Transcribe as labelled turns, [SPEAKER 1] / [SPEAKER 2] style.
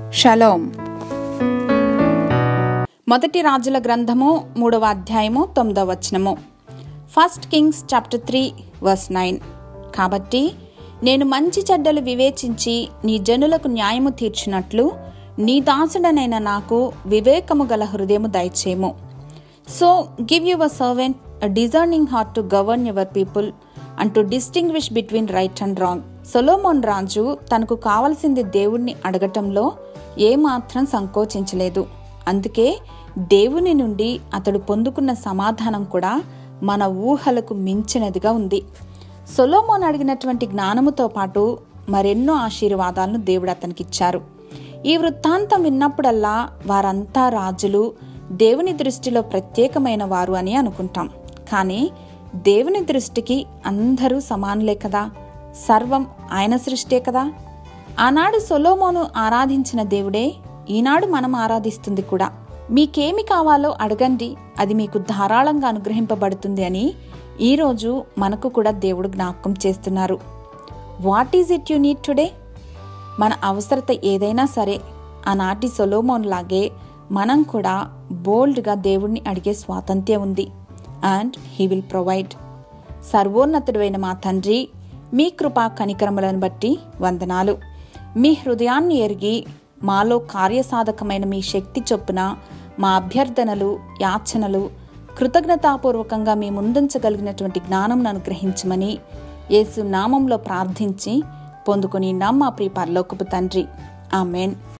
[SPEAKER 1] shalom మొదటి రాజుల గ్రంథము మూడవ అధ్యాయము తొమ్మిదవ వచనము first Kings chapter three verse nine కాబట్టి నేను మంచి చెడ్డలు వివేచించి నీ జనులకు న్యాయము తీర్చినట్లు నీ దాసుడనైన నాకు వివేకము గల హృదయము దయచేము so give your servant a discerning heart to govern your people and to distinguish between right and wrong Solomon రాజు తనకు కావలసింది దేవుణ్ణి అడగటంలో ఏమాత్రం సంకోచించలేదు అందుకే దేవుని నుండి అతడు పొందుకున్న సమాధానం కూడా మన ఊహలకు మించినదిగా ఉంది సొలోమోన్ అడిగినటువంటి జ్ఞానముతో పాటు మరెన్నో ఆశీర్వాదాలను దేవుడు అతనికిచ్చారు ఈ వృత్తాంతం విన్నప్పుడల్లా వారంతా రాజులు దేవుని దృష్టిలో ప్రత్యేకమైన వారు అని అనుకుంటాం కానీ దేవుని దృష్టికి అందరూ సమానులే కదా సర్వం ఆయన సృష్టే కదా ఆనాడు సొలోమోను ఆరాధించిన దేవుడే ఈనాడు మనం ఆరాధిస్తుంది కూడా మీకేమి కావాలో అడగండి అది మీకు ధారాళంగా అనుగ్రహింపబడుతుంది అని ఈరోజు మనకు కూడా దేవుడు జ్ఞాపకం చేస్తున్నారు what is it you need today మన అవసరత ఏదైనా సరే ఆనాటి సొలోమోన్ లాగే మనం కూడా బోల్డ్గా దేవుణ్ణి అడిగే స్వాతంత్ర్యం ఉంది అండ్ హీ విల్ ప్రొవైడ్ సర్వోన్నతుడైన మా తండ్రి మీ కృపా కనికరములను బట్టి వందనాలు మీ హృదయాన్ని ఎరిగి మాలో కార్యసాధకమైన మీ శక్తి చొప్పున మా అభ్యర్థనలు యాచనలు కృతజ్ఞతాపూర్వకంగా మీ ముందుంచగలిగినటువంటి జ్ఞానం అనుగ్రహించమని యేసు నామంలో ప్రార్థించి పొందుకొని నమ్మ ప్రియ పరలోకపు తండ్రి ఆమెన్